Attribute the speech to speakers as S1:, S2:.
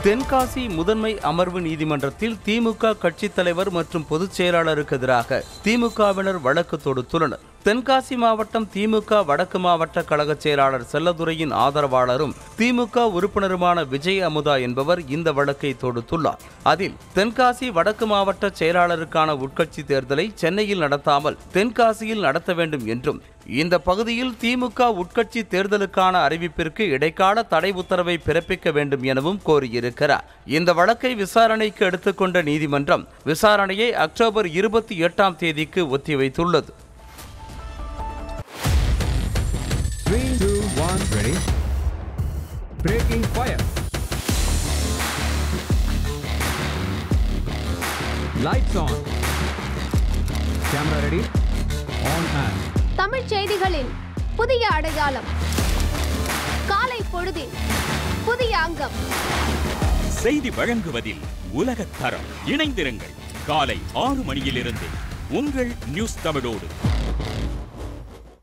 S1: தென்காசி முதன்மை அமர்வு நீதிமன்றத்தில் திமுக கட்சித் தலைவர் மற்றும் பொதுச் செயலாளருக்கு எதிராக திமுகவினர் வழக்கு தொடுத்துள்ளனர் தென்காசி மாவட்டம் திமுக வடக்கு மாவட்ட கழக செயலாளர் செல்லதுரையின் ஆதரவாளரும் திமுக உறுப்பினருமான விஜய் அமுதா என்பவர் இந்த வழக்கை தொடுத்துள்ளார் அதில் தென்காசி வடக்கு மாவட்ட செயலாளருக்கான உட்கட்சி தேர்தலை சென்னையில் நடத்தாமல் தென்காசியில் நடத்த வேண்டும் என்றும் இந்த பகுதியில் திமுக உட்கட்சி தேர்தலுக்கான அறிவிப்பிற்கு இடைக்கால தடை உத்தரவை பிறப்பிக்க வேண்டும் எனவும் கோரியிருக்கிறார் இந்த வழக்கை விசாரணைக்கு எடுத்துக்கொண்ட நீதிமன்றம் விசாரணையை அக்டோபர் இருபத்தி எட்டாம் தேதிக்கு ஒத்திவைத்துள்ளது
S2: Three, two, one, ready. Breaking fire. Lights on. Camera ready. On and.
S3: Tamil செய்திகளின் புதிய அடையாளம் காலை பொழுதின் புதிய அங்கம்
S4: செய்தி வழங்குவதில் உலகத் தரம் இணைந்திருங்கள் காலை ஆறு மணியிலிருந்து உங்கள் நியூஸ் தமிழோடு